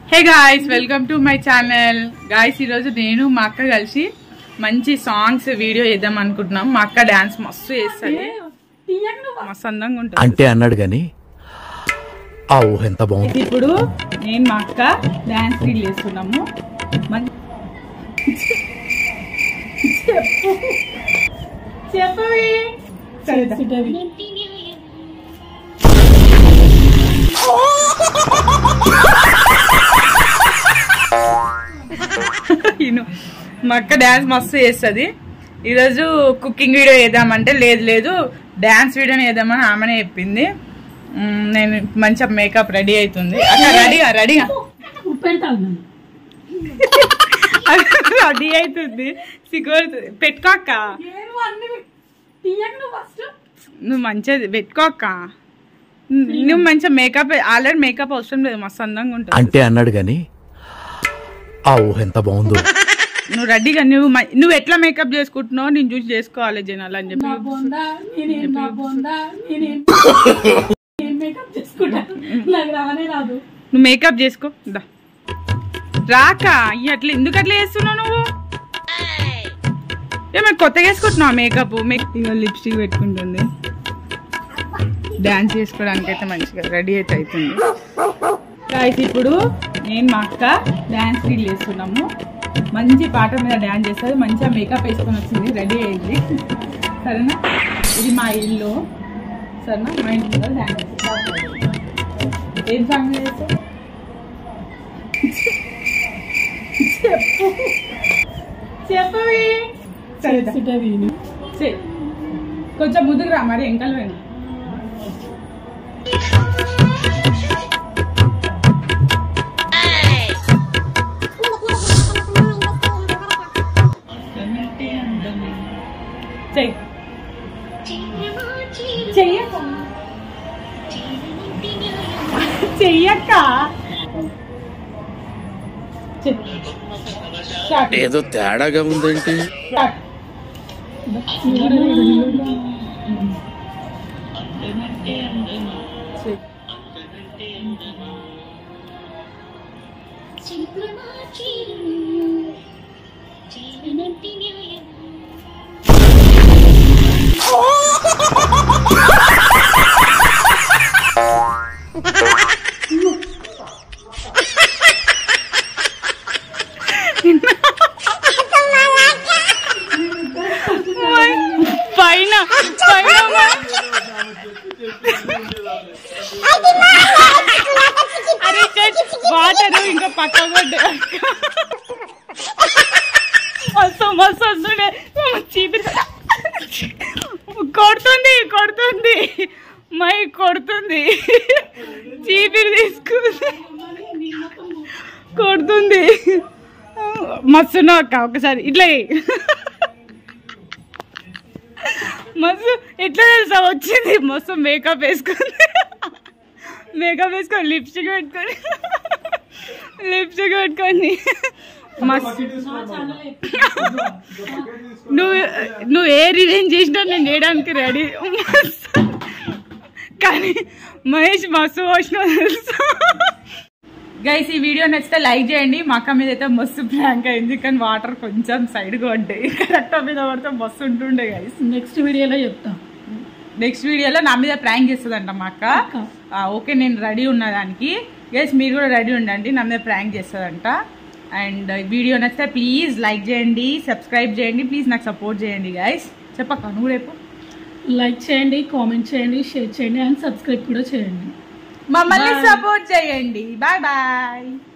Hey guys welcome to my channel guys ఈరోజు నేను మా అక్క కలిసి మంచి సాంగ్స్ వీడియో చేద్దాం అనుకుంటున్నాం మా అక్క డాన్స్ మస్తు చేస్తుంది మస్తు అందంగా ఉంటుంది అంటే అన్నాడు గాని ఆ ఊహ ఎంత బాగుంది ఇప్పుడు నేను మా అక్క డాన్స్ రీల్ చేస్తున్నాము మం- చెప్పు చెప్పవి ఇను మా అక్క డాన్స్ మస్తు చేస్తుంది ఈరోజు కుకింగ్ వీడియో వేద్దామంటే లేదు లేదు డాన్స్ వీడియో వేద్దామని ఆమెనే చెప్పింది మ్, నేను మంచిగా మేకప్ రెడీ అవుతుంది అక్క రెడీగా రెడీగా రెడీ అవుతుంది సిగ్గుపడుతుంది పెట్టుకో అక్క నువ్వు మంచిది పెట్టుకో అక్క నువ్వు మంచిగా మేకప్ ఆల్రెడీ మేకప్ అవసరం లేదు మస్తు అందంగా ఉంటుంది అంటే అన్నాడు గాని ఆ ఊహ ఎంత బాగుందో నువ్వు రెడీగా నువ్వు మ- నువ్వు ఎట్లా మేకప్ చేసుకుంటున్నావు నేను చూసి చేసుకోవాలి జనాలు అని చెప్పి బోందా నేనేం నా బోందా నేనేం ఏం మేకప్ చేసుకుంటా నాకు రానే రాదు నువ్వు మేకప్ చేసుకో దా రాక అయ్య అట్లా ఎందుకు అట్లా చేస్తున్నావు నువ్వు ఏమైనా కొత్తగా వేసుకుంటున్నావు మేకప్ ఇక లిప్స్టిక్ పెట్టుకుంటుంది డాన్స్ చేసుకోవడానికి అయితే మంచిగా రెడీ అయితే అవుతుంది అయితే ఇప్పుడు నేను మా అక్క డాన్స్ రీల్ చేస్తున్నాము మంచి పాట మీద డాన్స్ చేస్తుంది మంచిగా మేకప్ వేసుకొని వచ్చింది రెడీ అయింది సరేనా ఇది మా ఇల్లు సరేనా మా ఇంట్లో డాన్స్ ఏం సాంగ్ చేస్తావు చెప్పు చెప్పవి సరే చేస్తుంటే వీను చెయ్. కొంచెం ముందుకు రా మరి ఎంకలు వెళ్ళు చెయ్యి చెయ్యక్క చెయ్యక్క చెయ్యి. స్టార్ట్. ఏదో తేడాగా ఉందేంటి స్టార్ట్. చెయ్యి. పైన పైన అరే వాటర్ ఇంకా పక్క మస్తు మస్తు వస్తుండే చీపి కొడుతుంది కొడుతుంది మై కొడుతుంది చీపిరి తీసుకుంది కొడుతుంది మస్తు అక్క ఒకసారి ఇట్లా చెయ్యి. మస్తు ఎట్లా తెలుసా వచ్చింది మస్తు మేకప్ వేసుకుంది మేకప్ వేసుకొని లిప్స్టిక్ పెట్టుకొని లిప్స్టిక్ పెట్టుకొని మస్తు నువ్వు నువ్వు ఏ రిజైన్ చేసినా నేను చేయడానికి రెడీ కానీ మహేష్ మస్తు వచ్చిన తెలుసా గైస్ ఈ వీడియో నచ్చితే లైక్ చేయండి మా అక్క మీద అయితే మస్తు ప్రాంక్ అయింది కానీ వాటర్ కొంచెం సైడ్గా ఉంటాయి కరెక్ట్ మీద పడితే మస్తు ఉంటుండే గైస్ నెక్స్ట్ వీడియోలో చెప్తా నెక్స్ట్ వీడియోలో నా మీద ప్రాంక్ చేస్తుందంట మా అక్క అక్క. ఆ, ఓకే నేను రెడీ ఉన్న దానికి గైస్ మీరు కూడా రెడీ ఉండండి నా మీద ప్రాంక్ చేస్తుందంట అండ్ వీడియో నచ్చితే ప్లీజ్ లైక్ చేయండి సబ్స్క్రైబ్ చేయండి ప్లీజ్ నాకు సపోర్ట్ చేయండి గైస్ చెప్పక్క నువ్వు రేపు లైక్ చేయండి కామెంట్ చేయండి షేర్ చేయండి అండ్ సబ్స్క్రైబ్ కూడా చేయండి మమ్మల్ని Bye. సపోర్ట్ చేయండి బాయ్ బాయ్